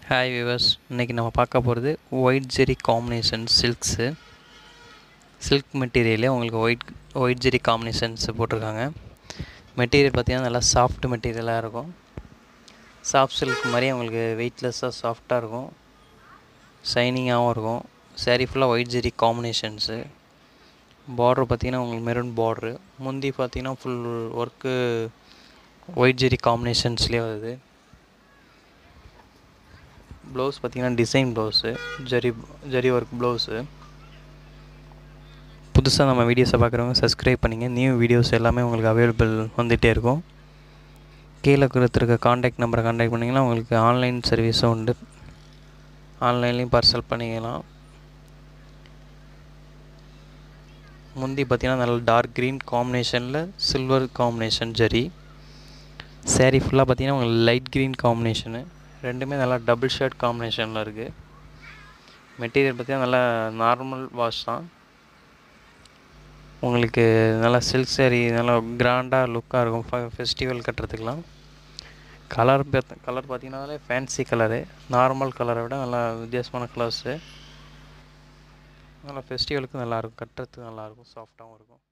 hi viewers இன்றைக்கி நம்ம பார்க்க போகிறது white zari combination silks silk மெட்டீரியலே உங்களுக்கு ஒயிட் ஒயிட் ஜெரி காம்பினேஷன்ஸ் போட்டிருக்காங்க மெட்டீரியல் பார்த்திங்கன்னா நல்லா சாஃப்ட் மெட்டீரியலாக இருக்கும் சாஃப்ட் சில்க் மாதிரி உங்களுக்கு வெயிட்லெஸ்ஸாக சாஃப்டாக இருக்கும் ஷைனிங்காகவும் இருக்கும் saree ஃபுல்லாக ஒயிட் ஜெரி காம்பினேஷன்ஸு பார்டர் பார்த்திங்கன்னா உங்களுக்கு மெரூன் பார்ட்ரு முந்தி பார்த்திங்கன்னா ஃபுல் ஒர்க்கு ஒயிட் ஜெரி காம்பினேஷன்ஸ்லேயே வருது ப்ளவுஸ் பார்த்திங்கன்னா design blouse zari zari work blouse புதுசாக நம்ம வீடியோஸை பார்க்குறவங்க சப்ஸ்கிரைப் பண்ணிங்க நியூ வீடியோஸ் எல்லாமே உங்களுக்கு அவைலபிள் வந்துகிட்டே இருக்கும் கீழே கொடுத்துருக்க காண்டாக்ட் நம்பரை காண்டாக்ட் பண்ணிங்கன்னா உங்களுக்கு ஆன்லைன் சர்வீஸும் உண்டு ஆன்லைன்லேயும் பார்சல் பண்ணிக்கலாம் முந்தி பார்த்திங்கன்னா நல்ல டார்க் க்ரீன் காம்பினேஷனில் சில்வர் காம்பினேஷன் ஜரி saree ஃபுல்லாக பார்த்திங்கன்னா உங்களுக்கு லைட் க்ரீன் காம்பினேஷனு ரெண்டுமே நல்லா டபுள் ஷர்ட் காம்பினேஷனில் இருக்குது மெட்டீரியல் பார்த்திங்கன்னா நல்லா நார்மல் வாஷ் தான் உங்களுக்கு நல்லா சில்க் saree நல்லா கிராண்டாக லுக்காக இருக்கும் ஃபெஸ்டிவல் கட்டுறதுக்கெலாம் கலர் கலர் பார்த்தீங்கன்னாலே ஃபேன்சி கலரு நார்மல் கலரை விட நல்லா வித்தியாசமான கலர்ஸு நல்லா ஃபெஸ்டிவலுக்கு நல்லாயிருக்கும் கட்டுறதுக்கு நல்லாயிருக்கும் சாஃப்டாகவும் இருக்கும்